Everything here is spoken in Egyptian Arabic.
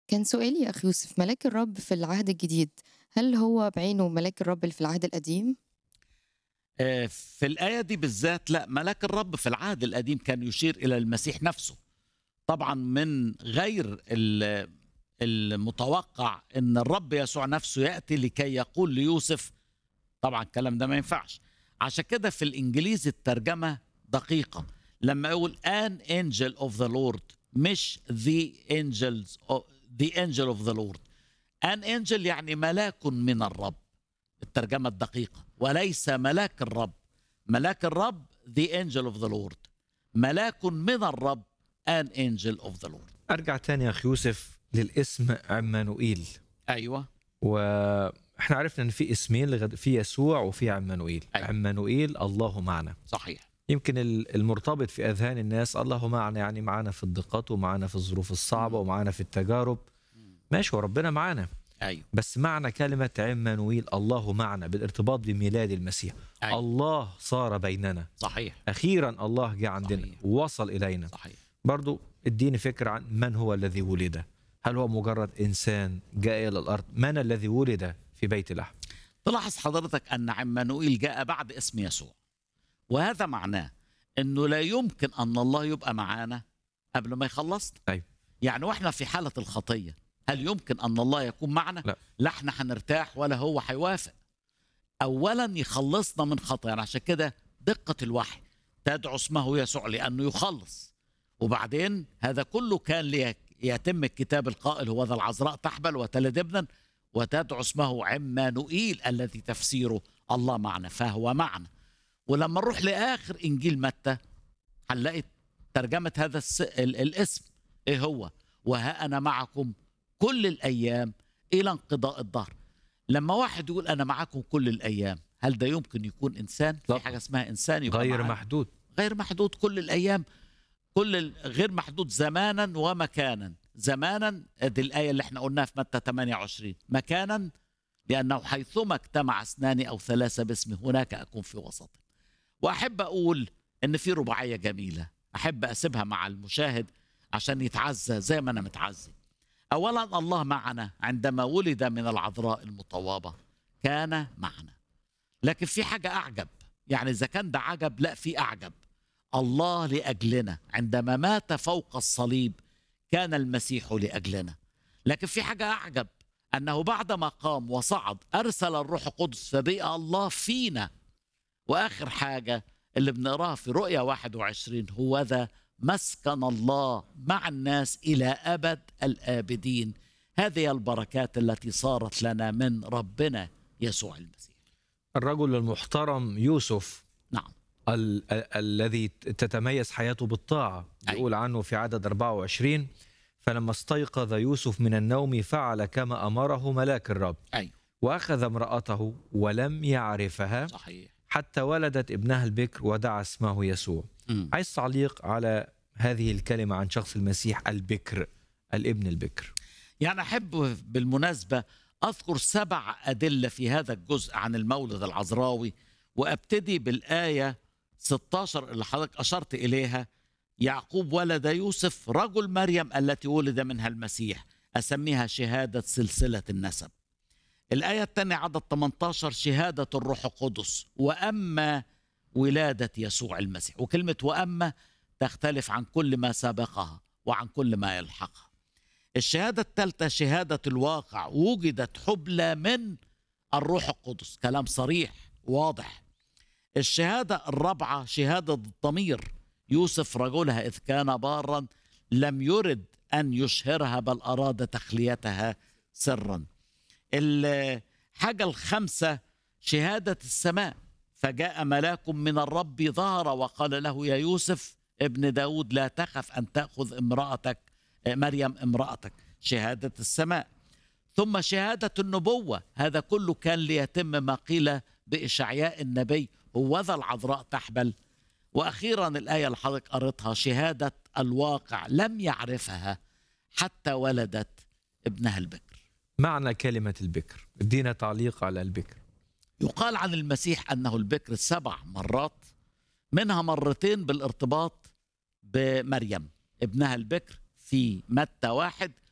كان سؤالي يا أخ يوسف ملاك الرب في العهد الجديد هل هو بعينه ملاك الرب اللي في العهد القديم؟ آه، في الآية دي بالذات لا ملاك الرب في العهد القديم كان يشير إلى المسيح نفسه طبعا من غير ال- المتوقع أن الرب يسوع نفسه يأتي لكي يقول ليوسف طبعا الكلام ده ما ينفعش عشان كده في الإنجليزي الترجمة دقيقة لما يقول an angel of the Lord مش the angels of, the angel of the Lord an angel يعني ملاك من الرب الترجمة الدقيقة وليس ملاك الرب ملاك الرب the angel of the Lord ملاك من الرب an angel of the Lord ارجع تاني يا اخ يوسف للاسم عمانوئيل أيوة واحنا عرفنا ان في اسمين لغد... في يسوع وفي عمانوئيل أيوة. عمانوئيل الله معنا صحيح يمكن ال- المرتبط في اذهان الناس الله معنا يعني معنا في الضيقات ومعنا في الظروف الصعبه ومعنا في التجارب ماشي وربنا معنا أيوة بس معنى كلمه عمانوئيل الله معنا بالارتباط بميلاد المسيح أيوة الله صار بيننا صحيح اخيرا الله جه عندنا صحيح. ووصل الينا صحيح برضو اديني فكرة عن من هو الذي ولد هل هو مجرد إنسان جاء إلى الأرض من الذي ولد في بيت لحم تلاحظ حضرتك أن عمانوئيل جاء بعد اسم يسوع وهذا معناه أنه لا يمكن أن الله يبقى معانا قبل ما يخلصنا أيوة. يعني وإحنا في حالة الخطية هل يمكن أن الله يكون معنا؟ لا. لا احنا هنرتاح ولا هو هيوافق أولا يخلصنا من خطايا يعني عشان كده دقة الوحي تدعو اسمه يسوع لأنه يخلص وبعدين هذا كله كان ليتم الكتاب القائل هو ذا العذراء تحبل وتلد ابنا وتدعو اسمه عمانوئيل الذي تفسيره الله معنا فهو معنا ولما نروح لاخر انجيل متى هنلاقي ترجمه هذا الس... ال... الاسم ايه هو وها انا معكم كل الايام الى انقضاء الدهر لما واحد يقول انا معكم كل الايام هل ده يمكن يكون انسان في لا. حاجه اسمها انسان يبقى غير معانا؟ محدود غير محدود كل الايام كل ال- غير محدود زمانا ومكانا زمانا دي الايه اللي احنا قلناها في متى 28 مكانا لانه حيثما اجتمع اثنان او ثلاثه باسمي هناك اكون في وسطهم واحب اقول ان في رباعيه جميله احب اسيبها مع المشاهد عشان يتعزى زي ما انا متعزي اولا الله معنا عندما ولد من العذراء المطوبه كان معنا لكن في حاجه اعجب يعني اذا كان ده عجب لا في اعجب الله لاجلنا عندما مات فوق الصليب كان المسيح لاجلنا لكن في حاجه اعجب انه بعدما قام وصعد ارسل الروح القدس فبقى الله فينا واخر حاجه اللي بنقراها في رؤيا 21 هو ذا مسكن الله مع الناس الى ابد الابدين هذه البركات التي صارت لنا من ربنا يسوع المسيح الرجل المحترم يوسف نعم ال- ال- الذي تتميز حياته بالطاعة أيوة. يقول عنه في عدد 24 فلما استيقظ يوسف من النوم فعل كما أمره ملاك الرب ايوه وأخذ امرأته ولم يعرفها صحيح حتى ولدت ابنها البكر ودعا اسمه يسوع مم. عايز تعليق على هذه الكلمة عن شخص المسيح البكر الابن البكر يعني أحب بالمناسبة أذكر سبع أدلة في هذا الجزء عن المولد العذراوي وأبتدي بالآية 16 اللي حضرتك أشرت إليها يعقوب ولد يوسف رجل مريم التي ولد منها المسيح أسميها شهادة سلسلة النسب الآية الثانية عدد 18 شهادة الروح القدس وأما ولادة يسوع المسيح وكلمة وأما تختلف عن كل ما سبقها وعن كل ما يلحقها الشهادة الثالثة شهادة الواقع وجدت حبلى من الروح القدس كلام صريح واضح الشهادة الرابعة شهادة الضمير يوسف رجلها إذ كان بارا لم يرد أن يشهرها بل أراد تخليتها سرا الحاجة الخامسة شهادة السماء فجاء ملاك من الرب ظهر وقال له يا يوسف ابن داود لا تخف أن تأخذ امرأتك مريم امرأتك شهادة السماء ثم شهادة النبوة هذا كله كان ليتم ما قيل بإشعياء النبي هو ذا العذراء تحبل وأخيرا الآية اللي حضرتك قريتها شهادة الواقع لم يعرفها حتى ولدت ابنها البكر معنى كلمة البكر ادينا تعليق على البكر يقال عن المسيح أنه البكر سبع مرات منها مرتين بالارتباط بمريم ابنها البكر في متى واحد